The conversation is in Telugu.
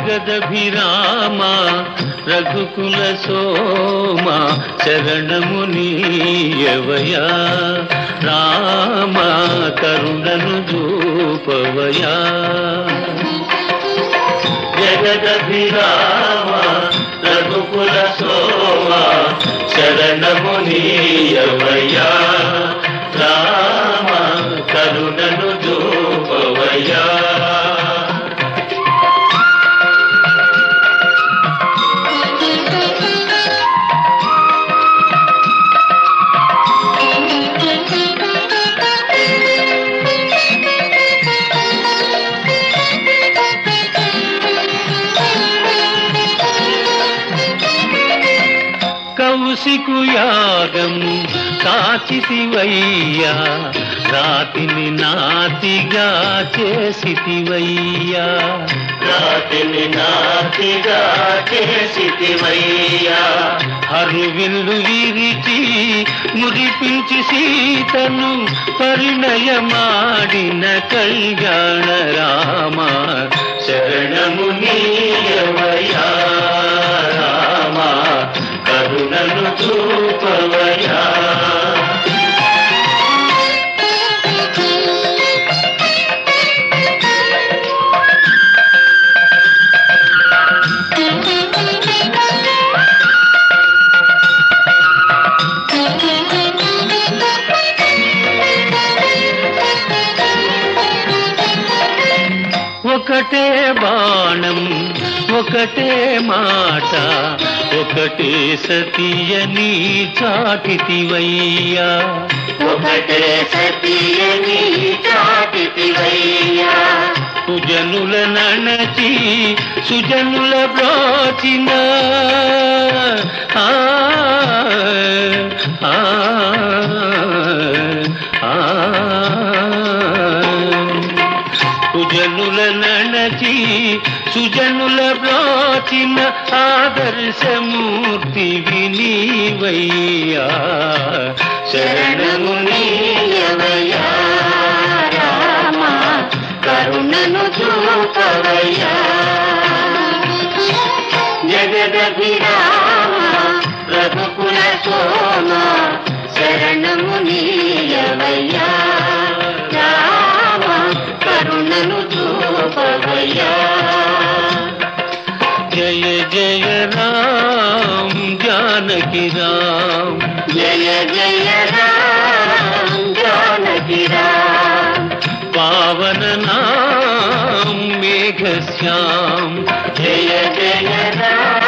జగదభిరామ రఘుకుల సోమ శరణము నీయవయా రామ కరుణను చూపవయా జగదభిరామ రఘుకుల సోమ శరణము నీయవయా రామ కరుణను చూపవయా కౌశికు యాగము కాచితివయ్యా రాతిని నాతిగా చేసితివయ్యా రాతిని నాతిగా చేసితివయ్యా హరువిల్లు విరిచి మురిపించి సీతను పరిణయమాడిన కళ్యాణ రామ శరణము నీయవయా రామ కరుణను చూపవయా ఒకటే బాణం ఒకటే మాట ఒకటే సతీయని చాటితివయ్యా ఒకటే సతీయని చాటితివయ్యా సుజనుల నణచి సుజనుల బ్రోచిన ఆ, ఆ, ఆ. సుజనుల నణచి సుజనుల బ్రోచిన ఆదర్శమూర్తి వినీవయ్యా శరణము నీయవయ్యా రామ కరుణను చూపవయ్యా జగదభిరామ రఘుకుల సోమ శరణము నీయవయ్యా రామ కరుణను చూపవయ్యా జయ జయ రామ్ జానకి రామ్ జయ జయ రామ జానకి రామ పావన నామ్ మేఘ శ్యామ్ జయ జయ రామ